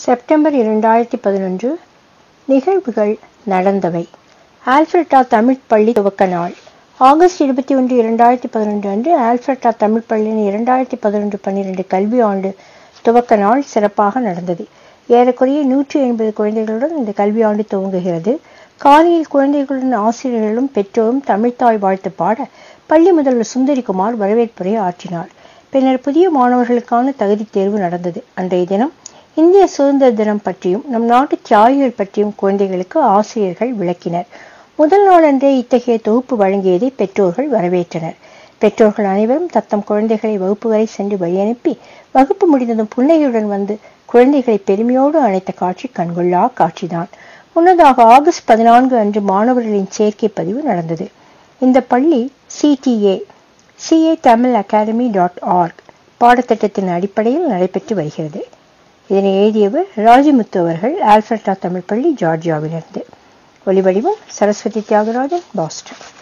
September இரண்டாயிரத்தி பதினொன்று நிகழ்வுகள் நடந்தவை ஆல்ஃபிரட்டா தமிழ் பள்ளி துவக்க நாள் ஆகஸ்ட் இருபத்தி ஒன்று இரண்டாயிரத்தி பதினொன்று அன்று ஆல்ஃபிரட்டா தமிழ் பள்ளியின் இரண்டாயிரத்தி பதினொன்று பன்னிரெண்டு கல்வி ஆண்டு துவக்க நாள் சிறப்பாக நடந்தது ஏறக்குறைய நூற்றி ஐம்பது குழந்தைகளுடன் இந்த கல்வி ஆண்டு துவங்குகிறது காலையில் குழந்தைகளுடன் ஆசிரியர்களும் பெற்றோரும் தமிழ்த்தாய் வாழ்த்து பாட பள்ளி முதல்வர் சுந்தரிகுமார் வரவேற்புரை ஆற்றினார் பின்னர் புதிய மாணவர்களுக்கான தகுதித் தேர்வு நடந்தது அன்றைய தினம் இந்திய சுதந்திர தினம் பற்றியும் நம் நாட்டு தியாகிகள் பற்றியும் குழந்தைகளுக்கு ஆசிரியர்கள் விளக்கினர் முதல் நாளன்றே இத்தகைய தொகுப்பு வழங்கியதை பெற்றோர்கள் வரவேற்றனர் பெற்றோர்கள் அனைவரும் தத்தம் குழந்தைகளை வகுப்பு வரை சென்று வழியனுப்பி வகுப்பு முடிந்ததும் புன்னகையுடன் வந்து குழந்தைகளை பெருமையோடு அழைத்த காட்சி கண்கொள்ளா காட்சிதான் முன்னதாக ஆகஸ்ட் பதினான்கு அன்று மாணவர்களின் சேர்க்கை பதிவு நடந்தது இந்த பள்ளி CDA CA Tamil academy dot org பாடத்திட்டத்தின் அடிப்படையில் நடைபெற்று வருகிறது இதனை எழுதியவர் ராஜமுத்து அவர்கள் ஆல்ஃபர்டா தமிழ் பள்ளி ஜார்ஜியாவிலிருந்து ஒலிவடிவம் சரஸ்வதி தியாகராஜன் பாஸ்டன்